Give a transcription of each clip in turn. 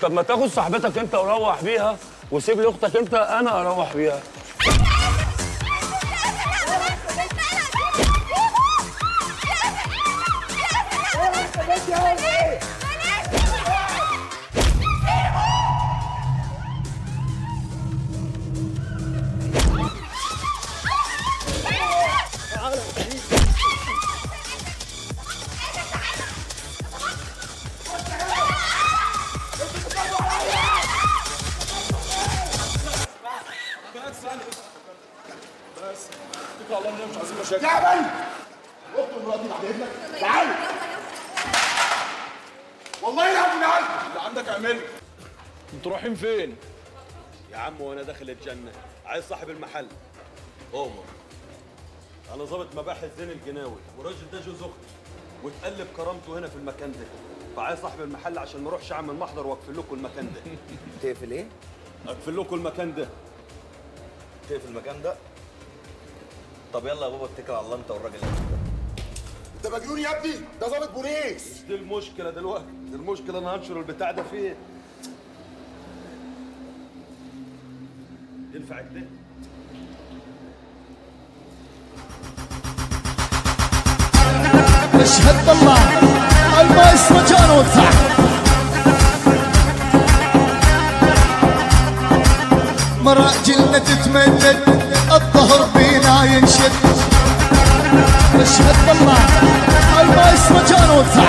طب ما تاخد صاحبتك انت وروح بيها وسيب لي اختك انت انا اروح بيها تعبان اقتل مراتي بعد اذنك تعال والله يا ابو العيال اللي عندك اعمله انتوا رايحين فين؟ يا عم وانا داخل الجنه عايز صاحب المحل عمر انا ظابط مباحث زين الجناوي والراجل ده جوز اختي وتقلب كرامته هنا في المكان ده فعايز صاحب المحل عشان ما اروحش اعمل محضر واقفل لكم المكان ده تقفل ايه؟ اقفل لكم المكان ده تقفل المكان ده؟ طب يلا يا بابا اتكل على الله انت والراجل اللي انت مجنون يا ابني ده ظابط بوليس دي المشكله دلوقتي دي المشكله انا هنشر البتاع ده فين ينفع كده اشهد بالله المايسترو كان وسع مراجلنا تتمدد الظهر بينا ينشد اشهد بالله المايسترو كان وسع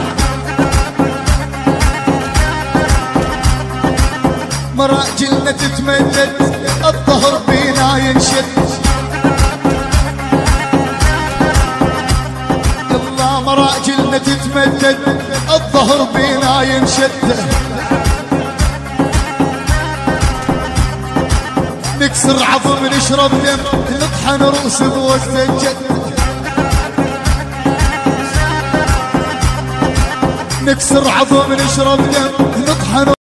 مراجلنا تتمدد الظهر بينا ينشد يلا مراجلنا تتمدد الظهر بينا ينشد نكسر عظم نشرب دم نطحن رؤوس بوسجد نكسر عظم نشرب دم نطحن